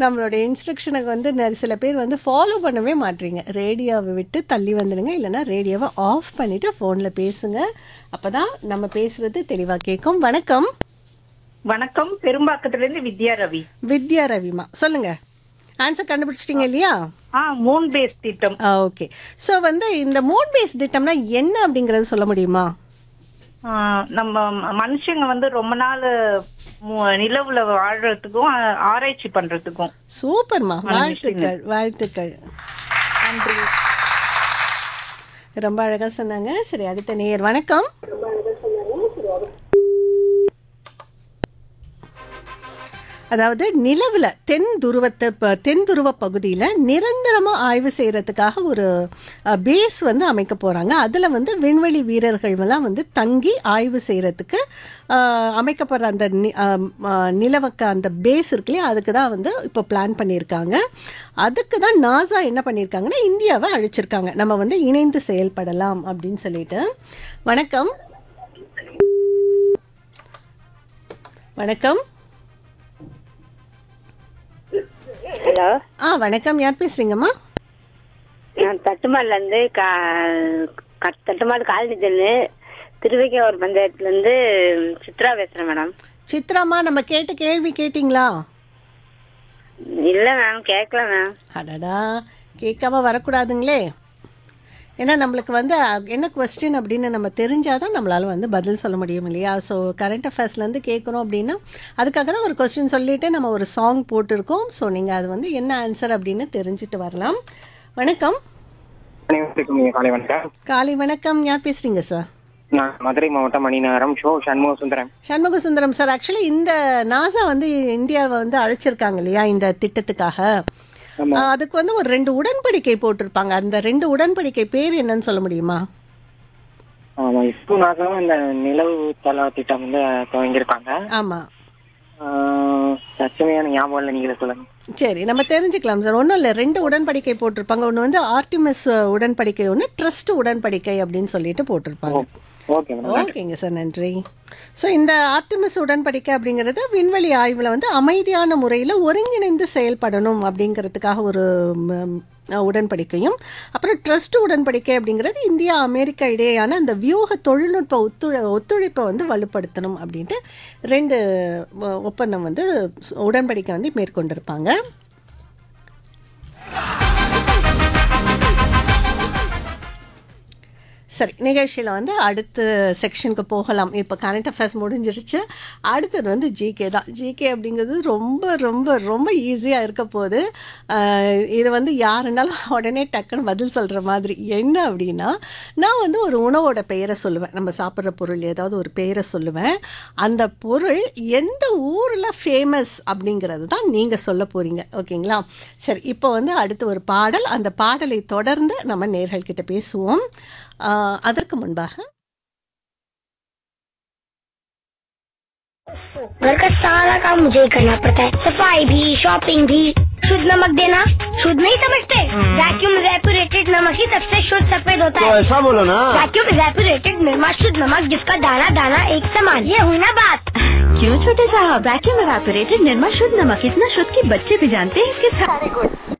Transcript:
நம்மளோட இன்ஸ்ட்ரக்ஷனுக்கு வந்து நெ- சில பேர் வந்து ஃபாலோ பண்ணவே மாட்டீங்க ரேடியோவை விட்டு தள்ளி வந்துடுங்க இல்லைன்னா ரேடியோவை ஆஃப் பண்ணிட்டு ஃபோனில் பேசுங்க அப்பதான் நம்ம பேசுறது தெளிவாக கேட்கும் வணக்கம் வணக்கம் பெரும்பாக்கத்துல இருந்து வித்யா ரவி வித்யா ரவிமா சொல்லுங்க ஆன்சர் கண்டுபிடிச்சிட்டீங்க இல்லையா ஆ மூன் பேஸ் திட்டம் ஓகே ஸோ வந்து இந்த மூன் பேஸ் திட்டம்னா என்ன அப்படிங்கறது சொல்ல முடியுமா ஆ, நம்ம ம- மனுஷங்க வந்து ரொம்ப நாள் மு- நிலவுல வாழ்றதுக்கும் ஆ, ஆராய்ச்சி பண்றதுக்கும் சூப்பர்மா வாழ்த்துக்கள் வாழ்த்துக்கள் நன்றி ரொம்ப அழகா சொன்னாங்க சரி அடுத்த நேயர் வணக்கம் அதாவது நிலவுல தென் துருவத்தை ப- தென் துருவ பகுதியில் நிரந்தரமாக ஆய்வு செய்யறதுக்காக ஒரு பேஸ் வந்து அமைக்க போறாங்க அதுல வந்து விண்வெளி வீரர்கள் எல்லாம் வந்து தங்கி ஆய்வு செய்யறதுக்கு அஹ், அமைக்கப்படுற அந்த நி- அஹ், அஹ், நிலவுக்கு அந்த பேஸ் இருக்கு இல்லையா அதுக்கு தான் வந்து இப்போ பிளான் பண்ணியிருக்காங்க அதுக்கு தான் நாசா என்ன பண்ணியிருக்காங்கன்னா இந்தியாவை அழைச்சிருக்காங்க நம்ம வந்து இணைந்து செயல்படலாம் அப்படின்னு சொல்லிட்டு வணக்கம் வணக்கம் ஹலோ ஆ வணக்கம் யார் பேசுறீங்கம்மா நான் தட்டுமாடுல இருந்து கா க- தட்டுமாடு காலனி தெரு திருவைக்காவூர் பஞ்சாயத்துல இருந்து சித்ரா பேசுறேன் மேடம் சித்ராம்மா நம்ம கேட்ட கேள்வி கேட்டிங்களா இல்ல மேம் கேட்கல மேம் அடடா கேட்காம வரக்கூடாதுங்களே ஏன்னா நம்மளுக்கு வந்து அஹ், என்ன கொஸ்டின் அப்படின்னு நம்ம தெரிஞ்சாதான் நம்மளால வந்து பதில் சொல்ல முடியும் இல்லையா ஸோ கரண்ட் அஃபேர்ஸ்லேருந்து கேட்குறோம் அப்படின்னா அதுக்காக தான் ஒரு கொஸ்டின் சொல்லிட்டு நம்ம ஒரு சாங் போட்டிருக்கோம் ஸோ நீங்கள் அது வந்து என்ன ஆன்சர் அப்படின்னு தெரிஞ்சுட்டு வரலாம் வணக்கம் அனைவருக்கும் இனிய காலை வணக்கம் காலை வணக்கம் யார் பேசுறீங்க சார் நான் மதுரை மாவட்டம் மணிநகரம் ஷோ சண்முக சுந்தரம் சண்முக சுந்தரம் சார் ஆக்சுவலி இந்த நாசா வந்து இந்தியாவை வந்து அழைச்சிருக்காங்க இல்லையா இந்த திட்டத்துக்காக ஆமா. ஆஹ் அதுக்கு வந்து ஒரு ரெண்டு உடன்படிக்கை போட்டிருப்பாங்க அந்த ரெண்டு உடன்படிக்கை பேர் என்னன்னு சொல்ல முடியுமா ஆமா இப்போ நாங்களும் இந்த நிலவு தள திட்டம் வந்து துவங்கியிருக்காங்க ஆமா ஆஹ், தற்சமயம் ஞாபகம் இல்லை நீங்களே சொல்லுங்க சரி நம்ம தெரிஞ்சுக்கலாம் சார் ஒன்றும் இல்லை ரெண்டு உடன்படிக்கை போட்டிருப்பாங்க ஒன்று வந்து ஆர்டிமஸ் உடன்படிக்கை ஒன்று ட்ரஸ்ட் உடன்படிக்கை அப்படின்னு சொல்லிட்டு போட்டிருப்பாங்க ஓகே மேடம் ஓகேங்க சார் நன்றி ஸோ இந்த ஆர்டிமிஸ் உடன்படிக்கை அப்படிங்கிறது விண்வெளி ஆய்வில் வந்து அமைதியான முறையில் ஒருங்கிணைந்து செயல்படணும் அப்படிங்கிறதுக்காக ஒரு ம், உடன்படிக்கையும் அப்புறம் ட்ரஸ்ட் உடன்படிக்கை அப்படிங்கிறது இந்தியா அமெரிக்கா இடையேயான அந்த வியூக தொழில்நுட்ப ஒத்துழை ஒத்துழைப்பை வந்து வலுப்படுத்தணும் அப்படின்ட்டு ரெண்டு ஒ- ஒப்பந்தம் வந்து உடன்படிக்கை வந்து மேற்கொண்டிருப்பாங்க சரி நிகழ்ச்சியில் வந்து அடுத்த செக்ஷனுக்கு போகலாம் இப்போ கரண்ட் அஃபேர்ஸ் முடிஞ்சிருச்சு அடுத்தது வந்து ஜிகே தான் ஜிகே அப்படிங்கிறது ரொம்ப ரொம்ப ரொம்ப ஈஸியாக இருக்க போகுது ஆஹ் இது வந்து யாருன்னாலும் உடனே டக்குன்னு பதில் சொல்கிற மாதிரி என்ன அப்படின்னா நான் வந்து ஒரு உணவோட பெயரை சொல்லுவேன் நம்ம சாப்பிட்ற பொருள் ஏதாவது ஒரு பெயரை சொல்லுவேன் அந்த பொருள் எந்த ஊரில் ஃபேமஸ் அப்படிங்கிறது தான் நீங்கள் சொல்ல போகிறீங்க ஓகேங்களா சரி இப்போ வந்து அடுத்து ஒரு பாடல் அந்த பாடலை தொடர்ந்து நம்ம நேர்கள்கிட்ட பேசுவோம் ஆஹ் அதற்கு முன்பாக घर का सारा काम मुझे ही करना पड़ता है सफाई भी शॉपिंग भी शुद्ध नमक देना शुद्ध नहीं समझते वैक्यूम रेपुरेटेड नमक ही सबसे शुद्ध सफेद होता है ऐसा बोलो ना वैक्यूम रेपुरेटेड निर्मा शुद्ध नमक जिसका दाना दाना एक समान ये हुई ना बात क्यों छोटे साहब वैक्यूम एवापोरेटेड निर्मा शुद्ध नमक इतना शुद्ध कि बच्चे भी जानते हैं इसके सारे गुण